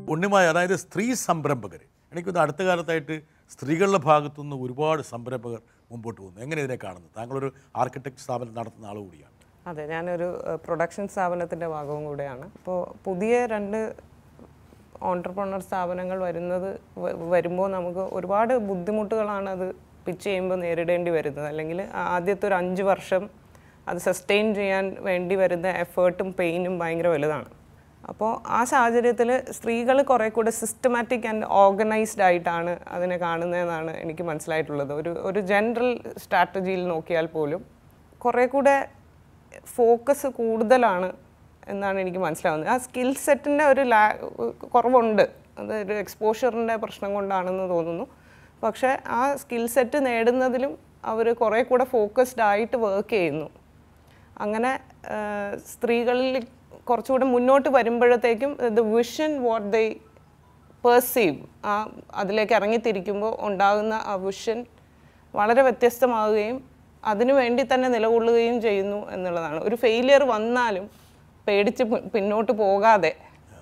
ഉണ്ണിമായ അതായത് സ്ത്രീ സംരംഭകർ എനിക്കൊന്ന് അടുത്ത കാലത്തായിട്ട് സ്ത്രീകളുടെ ഭാഗത്തുനിന്ന് ഒരുപാട് സംരംഭകർ മുമ്പോട്ട് പോകുന്നു എങ്ങനെ ഇതിനെ കാണുന്നു താങ്കളൊരു ആർക്കിടെക്ട് സ്ഥാപനം നടത്തുന്ന ആൾ കൂടിയാണ് അതെ ഞാനൊരു പ്രൊഡക്ഷൻ സ്ഥാപനത്തിൻ്റെ ഭാഗവും കൂടെയാണ് അപ്പോൾ പുതിയ രണ്ട് ഓണ്ടർപ്രണർ സ്ഥാപനങ്ങൾ വരുന്നത് വ- വരുമ്പോൾ നമുക്ക് ഒരുപാട് ബുദ്ധിമുട്ടുകളാണ് അത് പിച്ച് ചെയ്യുമ്പോൾ നേരിടേണ്ടി വരുന്നത് അല്ലെങ്കിൽ ആദ്യത്തെ ഒരു അഞ്ച് വർഷം അത് സസ്റ്റെയിൻ ചെയ്യാൻ വേണ്ടി വരുന്ന എഫേർട്ടും പെയിനും ഭയങ്കര വലുതാണ് അപ്പോൾ ആ സാഹചര്യത്തിൽ സ്ത്രീകൾ കുറേ കൂടെ സിസ്റ്റമാറ്റിക് ആൻഡ് ഓർഗനൈസ്ഡ് ആയിട്ടാണ് അതിനെ കാണുന്നതെന്നാണ് എനിക്ക് മനസ്സിലായിട്ടുള്ളത് ഒരു ഒരു ജനറൽ സ്ട്രാറ്റജിയിൽ നോക്കിയാൽ പോലും കുറേ കൂടെ ഫോക്കസ് കൂടുതലാണ് എന്നാണ് എനിക്ക് മനസ്സിലാവുന്നത് ആ സ്കിൽ സെറ്റിൻ്റെ ഒരു ലാ കുറവുണ്ട് അത് ഒരു എക്സ്പോഷറിൻ്റെ പ്രശ്നം കൊണ്ടാണെന്ന് തോന്നുന്നു പക്ഷേ ആ സ്കിൽ സെറ്റ് നേടുന്നതിലും അവർ കുറേ കൂടെ ഫോക്കസ്ഡ് ആയിട്ട് വർക്ക് ചെയ്യുന്നു അങ്ങനെ ആ, സ്ത്രീകളിൽ കുറച്ചുകൂടെ മുന്നോട്ട് വരുമ്പോഴത്തേക്കും the vision what they perceive ആ അതിലേക്ക് ഇറങ്ങിത്തിരിക്കുമ്പോൾ ഉണ്ടാകുന്ന ആ വിഷൻ വളരെ വ്യത്യസ്തമാവുകയും അതിനു വേണ്ടി തന്നെ നിലകൊള്ളുകയും ചെയ്യുന്നു എന്നുള്ളതാണ് ഒരു ഫെയിലിയർ വന്നാലും പേടിച്ച് പി- പിന്നോട്ട് പോകാതെ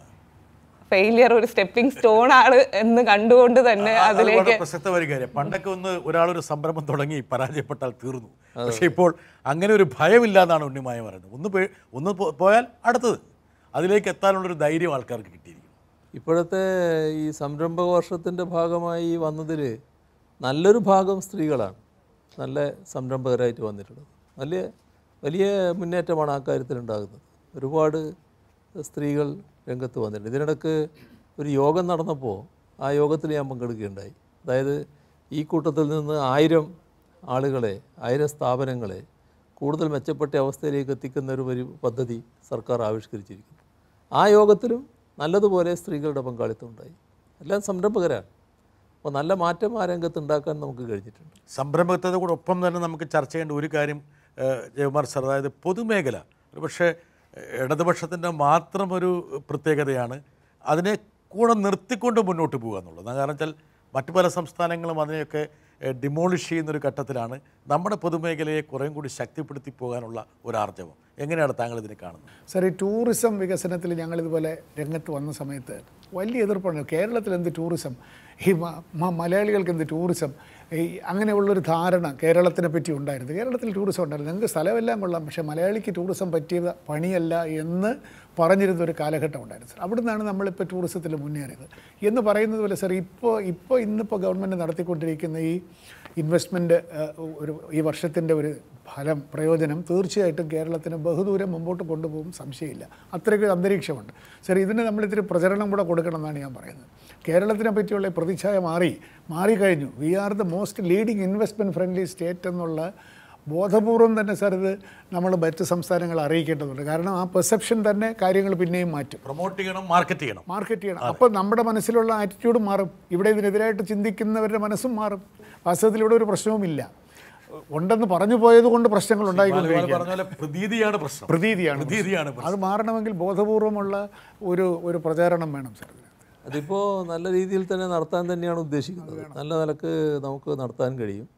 ഫെയിലിയർ ഒരു സ്റ്റെപ്പിംഗ് സ്റ്റോൺ ആണ് എന്ന് കണ്ടുകൊണ്ട് തന്നെ അത് അതിലേക്ക് വളരെ പ്രസക്തമായ ഒരു കാര്യം പണ്ടൊക്കെ ഒന്ന് ഒരാളൊരു സംരംഭം തുടങ്ങി പരാജയപ്പെട്ടാൽ തീർന്നു പക്ഷേ ഇപ്പോൾ അങ്ങനെ ഒരു ഭയമില്ലാന്നാണ് ഉണ്ണിമായ പറയുന്നത് ഒന്ന് പേ- ഒന്ന് പോ- പോയാൽ അടുത്തത് അതിലേക്ക് എത്താനുള്ളൊരു ധൈര്യം ആൾക്കാർക്ക് കിട്ടിയിരിക്കും ഇപ്പോഴത്തെ ഈ സംരംഭക വർഷത്തിൻ്റെ ഭാഗമായി വന്നതിൽ നല്ലൊരു ഭാഗം സ്ത്രീകളാണ് നല്ല സംരംഭകരായിട്ട് വന്നിട്ടുള്ളത് വലിയ വലിയ മുന്നേറ്റമാണ് ആ കാര്യത്തിൽ ഉണ്ടാകുന്നത് ഒരുപാട് സ്ത്രീകൾ രംഗത്ത് വന്നിട്ടുണ്ട് ഇതിനിടക്ക് ഒരു യോഗം നടന്നപ്പോൾ ആ യോഗത്തിൽ ഞാൻ പങ്കെടുക്കുകയുണ്ടായി അതായത് ഈ കൂട്ടത്തിൽ നിന്ന് ആയിരം ആളുകളെ ആയിരം സ്ഥാപനങ്ങളെ കൂടുതൽ മെച്ചപ്പെട്ട അവസ്ഥയിലേക്ക് എത്തിക്കുന്ന ഒരു ഒരു പദ്ധതി സർക്കാർ ആവിഷ്കരിച്ചിരിക്കുന്നു ആ യോഗത്തിലും നല്ലതുപോലെ സ്ത്രീകളുടെ പങ്കാളിത്തം ഉണ്ടായി എല്ലാം സംരംഭകരാണ് അപ്പോൾ നല്ല മാറ്റം ആ രംഗത്ത് ഉണ്ടാക്കാൻ നമുക്ക് കഴിഞ്ഞിട്ടുണ്ട് സംരംഭകത്തോടൊപ്പം തന്നെ നമുക്ക് ചർച്ച ചെയ്യേണ്ട ഒരു കാര്യം ഏഹ്, ജയകുമാർ സാർ അതായത് പൊതുമേഖല ഒരു പക്ഷേ ഇടതുപക്ഷത്തിൻ്റെ മാത്രം ഒരു പ്രത്യേകതയാണ് അതിനെ കൂടെ നിർത്തിക്കൊണ്ട് മുന്നോട്ട് പോകുക എന്നുള്ളത് കാരണം വെച്ചാൽ മറ്റു പല സംസ്ഥാനങ്ങളും അതിനെയൊക്കെ ഡിമോളിഷ് ചെയ്യുന്ന ഒരു ഘട്ടത്തിലാണ് നമ്മുടെ പൊതുമേഖലയെ കുറേയും കൂടി ശക്തിപ്പെടുത്തി പോകാനുള്ള ഒരു ആർജവം എങ്ങനെയാണ് താങ്കൾ ഇതിനെ കാണുന്നത് സാർ ഈ ടൂറിസം വികസനത്തിൽ ഞങ്ങളിതുപോലെ രംഗത്ത് വന്ന സമയത്ത് വലിയ എതിർപ്പാണ് കേരളത്തിൽ എന്ത് ടൂറിസം ഈ മ- മ- മലയാളികൾക്ക് എന്ത് ടൂറിസം ഈ അങ്ങനെയുള്ളൊരു ധാരണ കേരളത്തിനെ പറ്റി ഉണ്ടായിരുന്നു കേരളത്തിൽ ടൂറിസം ഉണ്ടായിരുന്നു ഞങ്ങൾക്ക് സ്ഥലമെല്ലാം കൊള്ളാം പക്ഷേ മലയാളിക്ക് ടൂറിസം പറ്റിയ പണിയല്ല എന്ന് പറഞ്ഞിരുന്ന ഒരു കാലഘട്ടം ഉണ്ടായിരുന്നു സാർ അവിടെ നിന്നാണ് നമ്മളിപ്പോൾ ടൂറിസത്തിൽ മുന്നേറിയത് എന്ന് പറയുന്നത് പോലെ സാർ ഇപ്പോൾ ഇപ്പോൾ ഇന്നിപ്പോൾ ഗവൺമെൻറ് നടത്തിക്കൊണ്ടിരിക്കുന്ന ഈ ഇൻവെസ്റ്റ്മെൻറ്റ് ഒരു ഈ വർഷത്തിൻ്റെ ഒരു ഫലം പ്രയോജനം തീർച്ചയായിട്ടും കേരളത്തിന് ബഹുദൂരം മുമ്പോട്ട് കൊണ്ടുപോകും സംശയമില്ല അത്രയ്ക്ക് അന്തരീക്ഷമുണ്ട് സാർ ഇതിന് നമ്മൾ ഇത്തിരി പ്രചരണം കൂടെ കൊടുക്കണം എന്നാണ് ഞാൻ പറയുന്നത് കേരളത്തിനെ പറ്റിയുള്ള ഈ പ്രതിച്ഛായ മാറി മാറിക്കഴിഞ്ഞു we are the most leading investment friendly state എന്നുള്ള ബോധപൂർവം തന്നെ സാർ ഇത് നമ്മൾ മറ്റ് സംസ്ഥാനങ്ങളെ അറിയിക്കേണ്ടതുണ്ട് കാരണം ആ പെർസെപ്ഷൻ തന്നെ കാര്യങ്ങൾ പിന്നെയും മാറ്റും പ്രൊമോട്ട് ചെയ്യണം മാർക്കറ്റ് ചെയ്യണം മാർക്കറ്റ് ചെയ്യണം അപ്പോൾ നമ്മുടെ മനസ്സിലുള്ള ആറ്റിറ്റ്യൂഡ് മാറും ഇവിടെ ഇതിനെതിരായിട്ട് ചിന്തിക്കുന്നവരുടെ മനസ്സും മാറും വാസ്തവത്തിൽ ഇവിടെ ഒരു പ്രശ്നവുമില്ല ഉണ്ടെന്ന് പറഞ്ഞു പോയത് കൊണ്ട് പ്രശ്നങ്ങൾ ബാലഗോപാൽ ഉണ്ടായിക്കൊണ്ടിരിക്കുകയാണ് പറഞ്ഞ പോലെ പ്രതീതിയാണ് പ്രശ്നം പ്രതീതിയാണ് പ്രതീതിയാണ് പ്രശ്നം അത് മാറണമെങ്കിൽ ബോധപൂർവമുള്ള ഒരു ഒരു പ്രചാരണം വേണം സാർ ഇതിനകത്ത് അതിപ്പോൾ നല്ല രീതിയിൽ തന്നെ നടത്താൻ തന്നെയാണ് ഉദ്ദേശിക്കുന്നത് നല്ല നിലക്ക് നമുക്ക് നടത്താൻ കഴിയും